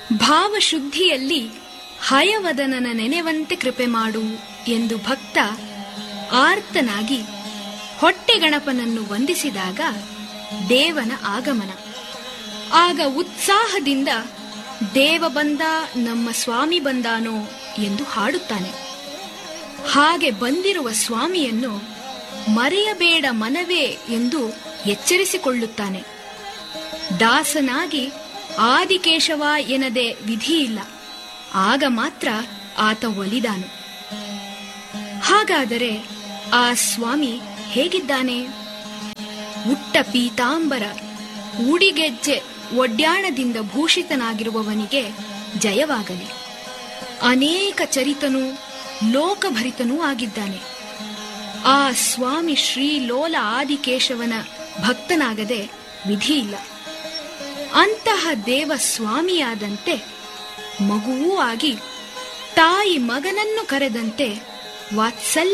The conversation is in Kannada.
ಭಾವಶುದ್ಧಿಯಲ್ಲಿ ಹಯವದನನ ನೆನೆವಂತೆ ಕೃಪೆ ಮಾಡು ಎಂದು ಭಕ್ತ ಆರ್ತನಾಗಿ ಹೊಟ್ಟೆ ಗಣಪನನ್ನು ವಂದಿಸಿದಾಗ ದೇವನ ಆಗಮನ ಆಗ ಉತ್ಸಾಹದಿಂದ ದೇವ ಬಂದ ನಮ್ಮ ಸ್ವಾಮಿ ಬಂದಾನೋ ಎಂದು ಹಾಡುತ್ತಾನೆ ಹಾಗೆ ಬಂದಿರುವ ಸ್ವಾಮಿಯನ್ನು ಮರೆಯಬೇಡ ಮನವೇ ಎಂದು ಎಚ್ಚರಿಸಿಕೊಳ್ಳುತ್ತಾನೆ ದಾಸನಾಗಿ ಆದಿಕೇಶವ ಎನದೆ ವಿಧಿಯಿಲ್ಲ ಆಗ ಮಾತ್ರ ಆತ ಒಲಿದಾನು ಹಾಗಾದರೆ ಆ ಸ್ವಾಮಿ ಹೇಗಿದ್ದಾನೆ ಉಟ್ಟ ಪೀತಾಂಬರ ಉಡಿಗೆಜ್ಜೆ ಒಡ್ಯಾಣದಿಂದ ಭೂಷಿತನಾಗಿರುವವನಿಗೆ ಜಯವಾಗಲಿ ಅನೇಕ ಚರಿತನೂ ಲೋಕಭರಿತನೂ ಆಗಿದ್ದಾನೆ ಆ ಸ್ವಾಮಿ ಶ್ರೀ ಲೋಲ ಆದಿಕೇಶವನ ಭಕ್ತನಾಗದೆ ವಿಧಿಯಿಲ್ಲ ಅಂತಹ ದೇವ ಸ್ವಾಮಿಯಾದಂತೆ ಮಗುವೂ ಆಗಿ ತಾಯಿ ಮಗನನ್ನು ಕರೆದಂತೆ ವಾತ್ಸಲ್ಯ